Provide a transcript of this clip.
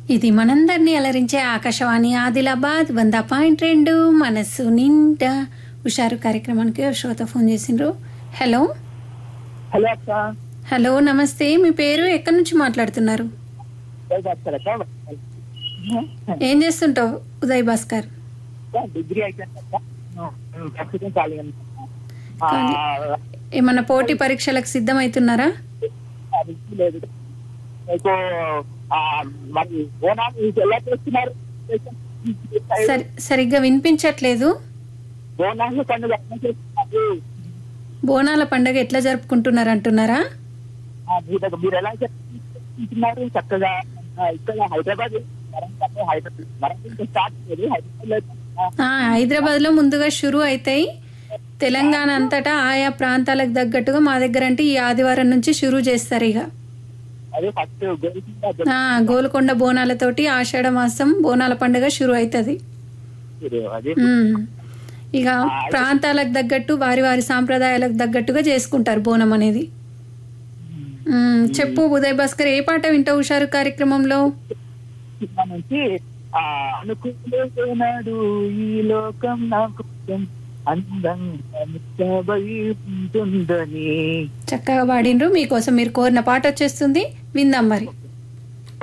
ఇది మనందరినీ అలరించే ఆకాశవాణి ఆదిలాబాద్ వంద పాయింట్ రెండు మనస్సు నిండా హుషారు కార్యక్రమానికి ఓ శ్రోత ఫోన్ చేసిండ్రు హలో హలో అక్క హలో నమస్తే మీ పేరు ఎక్కడి నుంచి మాట్లాడుతున్నారు ఉదయ్ భాస్కర్ అక్క ఏం చేస్తుంటావు ఉదయ్ భాస్కర్ డిగ్రీ అయిపోయింది అక్క ఉమ్, ప్రస్తుతం ఖాళీ ఏమన్నా పోటీ పరీక్షలకు సిద్ధమవుతున్నారా లేదు మీకు ఆ, మరి ఓనాలు మీకు ఎలా చేస్తున్నారు సరి సరిగ్గా వినిపించట్లేదు ఓనాలు పండుగ ఎలా చేస్తున్నారు బోనాల పండగ ఎట్లా జరుపుకుంటున్నారు అంటున్నారా ఆ, మీరు మీరు ఎలా చేసుకుంటున్నారు చక్కగా ఆ, ఇక్కడ హైదరాబాద్ వరంగల్ హైదరాబాద్ వరంగల్ స్టార్ట్ లేదు హైదరాబాద్ లో ఆ, హైదరాబాద్లో ముందుగా షురు అవుతాయి తెలంగాణ అంతటా ఆయా ప్రాంతాలకు తగ్గట్టుగా మా దగ్గర అంటే ఈ ఆదివారం నుంచి షురు చేస్తారు ఇక అదే ఫస్ట్ గోల్కొండ ఆ, గోల్కొండ బోనాలతోటి ఆషాఢ మాసం బోనాల పండుగ షురు అవుతుంది జగద్గిరి. అదే ఉమ్. ఇక ప్రాంతాలకు తగ్గట్టు వారి వారి సాంప్రదాయాలకు తగ్గట్టుగా చేసుకుంటారు బోనం అనేది ఉమ్, చెప్పు ఉదయ్ భాస్కర్ ఏ పాట వింటావు హుషారు కార్యక్రమంలో సినిమా నుంచి ఆ అనుకున్నాడు ఈ లోకం నాకు కొంచెం అందంగా ముచ్చబై ఉంటుందని చక్కగా పాడిండ్రు మీకోసం మీరు కోరిన పాట వచ్చేస్తుంది విందాం మరి